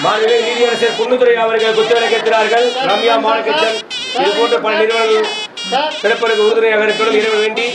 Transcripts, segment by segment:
மாநில நீதியரசர் பொன்னுத்துறை அவர்கள் குத்துவிளக்கிறார்கள் ரம்யா மாலகிருஷ்ணன் இது போன்ற பல நிறுவனங்கள் சிறப்பதற்கு உறுதுணையாக இருக்கிறது இறைவன் வேண்டி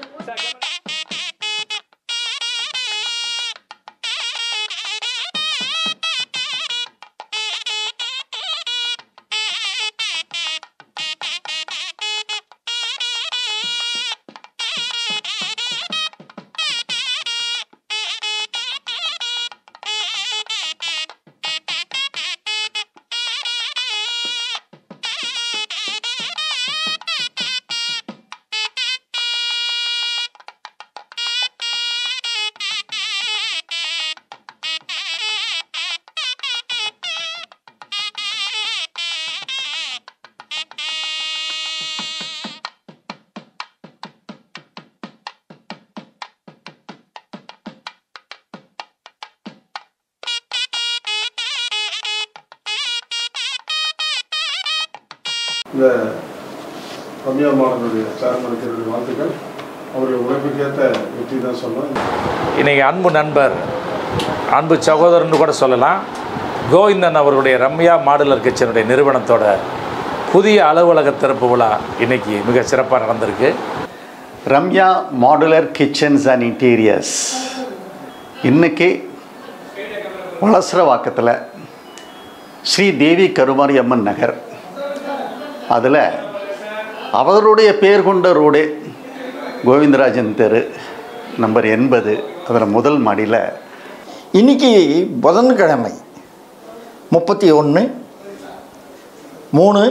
இந்த ரம்யா மாடனுடைய சேர்மனுக்கு என்னுடைய வாழ்த்துக்கள் அவருடைய உழைப்புக்கேற்ற வெற்றி தான் சொன்னோம் இன்னைக்கு அன்பு நண்பர் அன்பு சகோதரன் கூட சொல்லலாம் கோவிந்தன் அவர்களுடைய ரம்யா மாடுலர் கிச்சனுடைய நிறுவனத்தோட புதிய அலுவலக திறப்பு விழா இன்னைக்கு மிக சிறப்பாக நடந்திருக்கு Ramya modular kitchens and interiors இன்னைக்கு வளசரவாக்கத்தில் ஸ்ரீ தேவி கருமாரி அம்மன் நகர் அதில் அவருடைய பேர் கொண்ட ரோடு கோவிந்தராஜன் தெரு நம்பர் எண்பது அதில் முதல் மாடியில் இன்னைக்கு புதன்கிழமை முப்பத்தி ஒன்று மூணு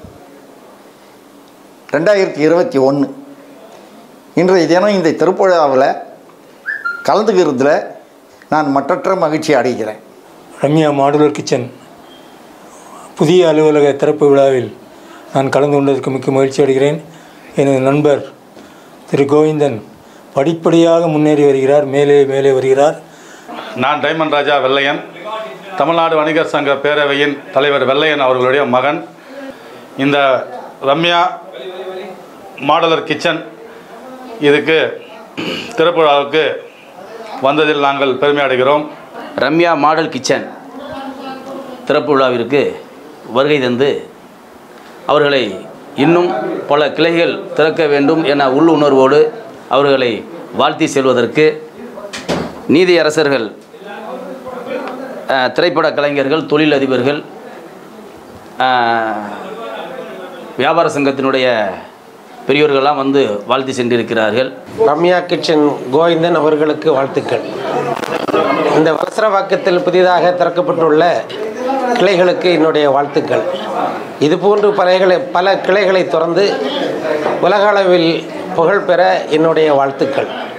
ரெண்டாயிரத்தி இருபத்தி ஒன்று இன்றைய தினம் இந்த திருப்புழாவில் கலந்துக்கிறதுல நான் மற்றற்ற மகிழ்ச்சி அடைகிறேன் ரம்யா மாடுலர் கிச்சன் புதிய அலுவலக திறப்பு விழாவில் நான் கலந்து கொண்டதற்கு மிக்க மகிழ்ச்சி அடைகிறேன் எனது நண்பர் திரு கோவிந்தன் படிப்படியாக முன்னேறி வருகிறார் மேலே மேலே வருகிறார் நான் டைமண்ட் ராஜா வெள்ளையன் தமிழ்நாடு வணிகர் சங்க பேரவையின் தலைவர் வெள்ளையன் அவர்களுடைய மகன் இந்த ரம்யா மாடலர் கிச்சன் இதுக்கு திறப்புழாவுக்கு வந்ததில் நாங்கள் பெருமை அடைகிறோம் ரம்யா மாடல் கிச்சன் திறப்பு விழாவிற்கு வருகை தந்து அவர்களை இன்னும் பல கிளைகள் திறக்க வேண்டும் என உள்ளுணர்வோடு அவர்களை வாழ்த்தி செல்வதற்கு நீதியரசர்கள் அஹ், திரைப்பட கலைஞர்கள் தொழிலதிபர்கள் அஹ், வியாபார சங்கத்தினுடைய பெரியோர்கள்லாம் வந்து வாழ்த்தி சென்றிருக்கிறார்கள் ரம்யா கிச்சன் கோவிந்தன் அவர்களுக்கு வாழ்த்துக்கள் இந்த வலசரவாக்கத்தில் புதிதாக திறக்கப்பட்டுள்ள கிளைகளுக்கு என்னுடைய வாழ்த்துக்கள் இதுபோன்று பல பல கிளைகளை திறந்து உலக அளவில் புகழ் பெற என்னுடைய வாழ்த்துக்கள்